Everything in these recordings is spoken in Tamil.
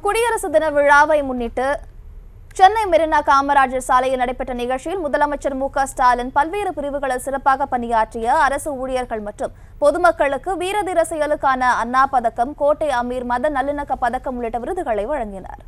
குடியரசு தின விழாவை முன்னிட்டு சென்னை மெரினா காமராஜர் சாலையில் நடைபெற்ற நிகழ்ச்சியில் முதலமைச்சர் மு க ஸ்டாலின் பல்வேறு பிரிவுகளில் சிறப்பாக பணியாற்றிய அரசு ஊழியர்கள் மற்றும் பொதுமக்களுக்கு வீரதீர செயலுக்கான அண்ணா பதக்கம் கோட்டை அமீர் மத நல்லிணக்க பதக்கம் உள்ளிட்ட விருதுகளை வழங்கினார்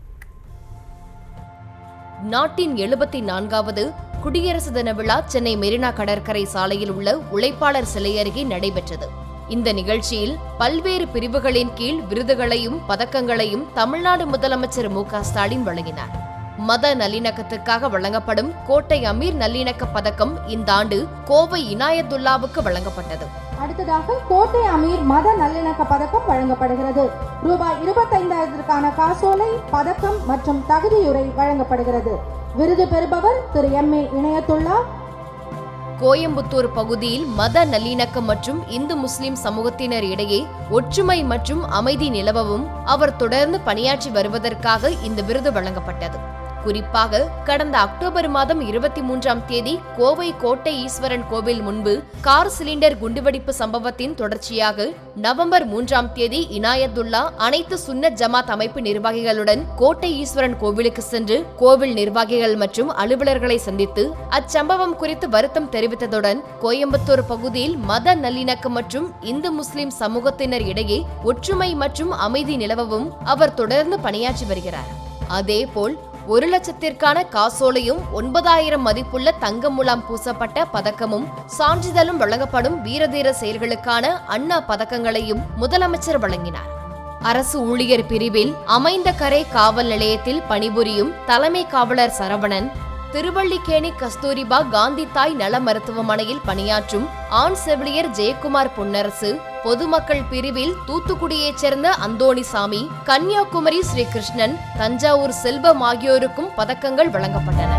நாட்டின் எழுபத்தி நான்காவது குடியரசு தின விழா சென்னை மெரினா கடற்கரை சாலையில் உள்ள உழைப்பாளர் சிலை அருகே நடைபெற்றது இந்த நிகழ்ச்சியில் பல்வேறு பிரிவுகளின் கீழ் விருதுகளையும் பதக்கங்களையும் தமிழ்நாடு முதலமைச்சர் மு க ஸ்டாலின் வழங்கினார் மத நல்லிணக்கத்திற்காக வழங்கப்படும் கோட்டை அமீர் நல்லிணக்க பதக்கம் இந்த ஆண்டு கோவை இனாயத்துல்லாவுக்கு வழங்கப்பட்டது அடுத்ததாக கோட்டை அமீர் மத நல்லிணக்க பதக்கம் வழங்கப்படுகிறது ரூபாய் இருபத்தைந்தாயிரத்திற்கான காசோலை பதக்கம் மற்றும் தகுதியுரை வழங்கப்படுகிறது விருது பெறுபவர் திரு எம் ஏ இணையத்துல்லா கோயம்புத்தூர் பகுதியில் மத நல்லிணக்கம் மற்றும் இந்து முஸ்லிம் சமூகத்தினர் இடையே ஒற்றுமை மற்றும் அமைதி நிலவவும் அவர் தொடர்ந்து பணியாற்றி வருவதற்காக இந்த விருது வழங்கப்பட்டது குறிப்பாக கடந்த அக்டோபர் மாதம் இருபத்தி மூன்றாம் தேதி கோவை கோட்டை ஈஸ்வரன் கோவில் முன்பு கார் சிலிண்டர் குண்டுவெடிப்பு சம்பவத்தின் தொடர்ச்சியாக நவம்பர் மூன்றாம் தேதி இனாயத்துல்லா அனைத்து சுன்னத் ஜமாத் அமைப்பு நிர்வாகிகளுடன் கோட்டை ஈஸ்வரன் கோவிலுக்கு சென்று கோவில் நிர்வாகிகள் மற்றும் அலுவலர்களை சந்தித்து அச்சம்பவம் குறித்து வருத்தம் தெரிவித்ததுடன் கோயம்புத்தூர் பகுதியில் மத நல்லிணக்கம் மற்றும் இந்து முஸ்லிம் சமூகத்தினர் இடையே ஒற்றுமை மற்றும் அமைதி நிலவவும் அவர் தொடர்ந்து பணியாற்றி வருகிறார் அதேபோல் ஒரு லட்சத்திற்கான காசோலையும் ஒன்பதாயிரம் மதிப்புள்ள தங்க முலாம் பூசப்பட்ட பதக்கமும் சான்றிதழும் வழங்கப்படும் வீரதீர செயல்களுக்கான அண்ணா பதக்கங்களையும் முதலமைச்சர் வழங்கினார் அரசு ஊழியர் பிரிவில் அமைந்த கரை காவல் நிலையத்தில் பணிபுரியும் தலைமை காவலர் சரவணன் திருவள்ளிக்கேணி கஸ்தூரிபா காந்தி தாய் நல மருத்துவமனையில் பணியாற்றும் ஆண் செவிலியர் ஜெயக்குமார் பொன்னரசு பொதுமக்கள் பிரிவில் தூத்துக்குடியைச் சேர்ந்த அந்தோணிசாமி கன்னியாகுமரி ஸ்ரீகிருஷ்ணன் தஞ்சாவூர் செல்வம் ஆகியோருக்கும் பதக்கங்கள் வழங்கப்பட்டன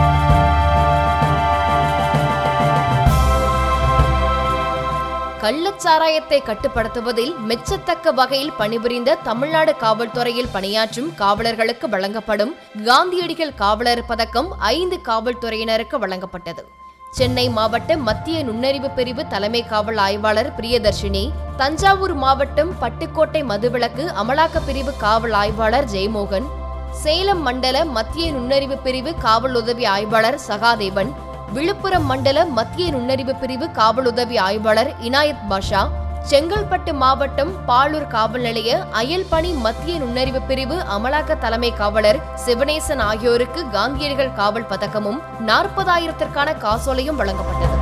கள்ளச்சாராயத்தை கட்டுப்படுத்துவதில் மெச்சத்தக்க வகையில் பணிபுரிந்த தமிழ்நாடு காவல்துறையில் பணியாற்றும் காவலர்களுக்கு வழங்கப்படும் காந்தியடிகள் காவலர் பதக்கம் ஐந்து காவல்துறையினருக்கு வழங்கப்பட்டது சென்னை மாவட்ட மத்திய நுண்ணறிவு பிரிவு தலைமை காவல் ஆய்வாளர் பிரியதர்ஷினி தஞ்சாவூர் மாவட்டம் பட்டுக்கோட்டை மதுவிலக்கு அமலாக்க பிரிவு காவல் ஆய்வாளர் ஜெயமோகன் சேலம் மண்டல மத்திய நுண்ணறிவு பிரிவு காவல் உதவி ஆய்வாளர் சகாதேவன் விழுப்புரம் மண்டல மத்திய நுண்ணறிவு பிரிவு காவல் உதவி ஆய்வாளர் இனாயத் பாஷா செங்கல்பட்டு மாவட்டம் பாலூர் காவல் நிலைய அயல்பணி மத்திய நுண்ணறிவு பிரிவு அமலாக்க தலைமை காவலர் சிவனேசன் ஆகியோருக்கு காந்தியடிகள் காவல் பதக்கமும் நாற்பதாயிரத்திற்கான காசோலையும் வழங்கப்பட்டது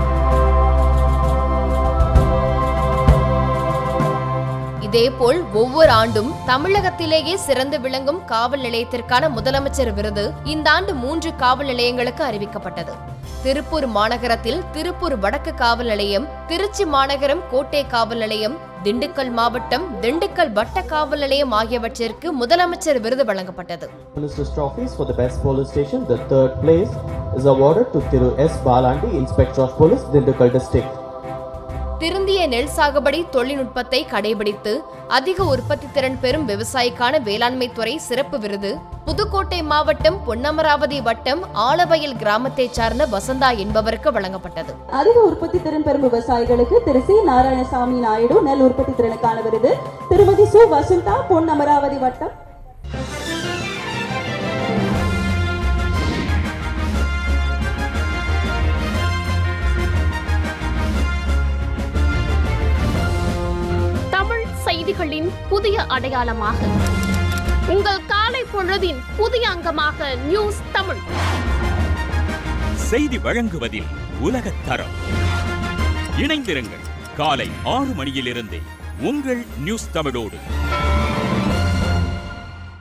இதேபோல் ஒவ்வொரு ஆண்டும் தமிழகத்திலேயே சிறந்து விளங்கும் காவல் நிலையத்திற்கான முதலமைச்சர் விருது இந்த ஆண்டு மூன்று காவல் நிலையங்களுக்கு அறிவிக்கப்பட்டது திருப்பூர் மாநகரத்தில் திருப்பூர் வடக்கு காவல் நிலையம் திருச்சி மாநகரம் கோட்டை காவல் நிலையம் திண்டுக்கல் மாவட்டம் திண்டுக்கல் வட்ட காவல் நிலையம் ஆகியவற்றிற்கு முதலமைச்சர் விருது வழங்கப்பட்டது Minister's trophies for the best police station. The third place is awarded to Thiru S. Balandi, Inspector of Police, Dindigul District. திருந்திய நெல் சாகுபடி தொழில்நுட்பத்தை கடைபிடித்து அதிக உற்பத்தி திறன் பெறும் விவசாயிக்கான வேளாண்மை துறை சிறப்பு விருது புதுக்கோட்டை மாவட்டம் பொன்னமராவதி வட்டம் ஆலவயல் கிராமத்தைச் சார்ந்த வசந்தா என்பவருக்கு வழங்கப்பட்டது அதிக உற்பத்தி திறன் பெறும் விவசாயிகளுக்கு திரு சி நாராயணசாமி நாயுடு நெல் உற்பத்தி திறனுக்கான விருது திருமதி சு வசந்தா பொன் அமராவதி வட்டம் தமிழ் செய்திகளின் புதிய அடையாளமாக உங்கள் காலை பொழுதின் புதிய அங்கமாக நியூஸ் தமிழ் செய்தி வழங்குவதில் உலகத் தரம் இணைந்திருங்கள் காலை ஆறு மணியிலிருந்தே உங்கள் நியூஸ் தமிழோடு